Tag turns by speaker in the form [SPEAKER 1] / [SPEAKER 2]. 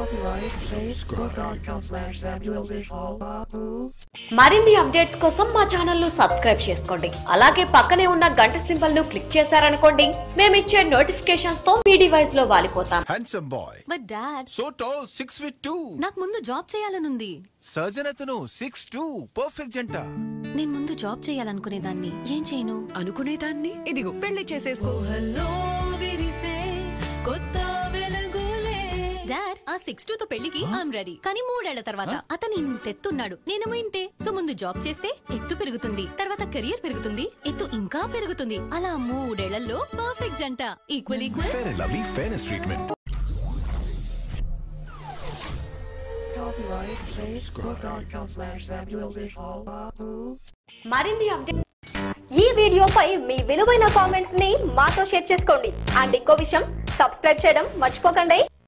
[SPEAKER 1] Copyright Facebook.com slash Samuel Vishal Babu.
[SPEAKER 2] మరిన్ని updates కోసం మా ఛానల్ ను సబ్స్క్రైబ్ చేసుకోండి అలాగే పక్కనే ఉన్న గంట సింబల్ ను క్లిక్ చేశారనుకోండి మేమిచ్చే నోటిఫికేషన్స్ తో మీ డివైస్ లో వాలిపోతాం
[SPEAKER 3] handsome boy
[SPEAKER 4] but dad
[SPEAKER 3] so tall six feet two
[SPEAKER 4] నాకు ముందు జాబ్ చేయాలనుంది
[SPEAKER 3] సర్జన్ అతను సిక్స్ టూ పర్ఫెక్ట్ జంట
[SPEAKER 4] నేను ముందు జాబ్ చేయాలనుకునేదాన్ని ఏం చేయను
[SPEAKER 5] అనుకునేదాన్ని ఇదిగో పెళ్లి చేసేసుకో
[SPEAKER 4] డాడ్ ఆ సిక్స్ టూ తో పెళ్లికి ఐఎమ్ రెడీ కానీ మూడేళ్ల తర్వాత అతను ఇంతెత్తున్నాడు నేనేమో ఇంతే సో ముందు జాబ్ చేస్తే ఎత్తు పెరుగుతుంది తర్వాత కెరియర్ పెరుగుతుంది ఎత్తు ఇంకా పెరుగుతుంది అలా మూడేళ్లలో పర్ఫెక్ట్ జంట equal equal
[SPEAKER 6] Fair and Lovely Fairness Treatment.
[SPEAKER 1] Copyright Facebook.com slash Samuel Vishal Babu.
[SPEAKER 2] మరిన్ని అప్డేట్
[SPEAKER 7] ఈ వీడియోపై మీ విలువైన కామెంట్స్ ని మాతో షేర్ చేసుకోండి అండ్ ఇంకో విషయం సబ్స్క్రైబ్ చేయడం మర్చిపోకండి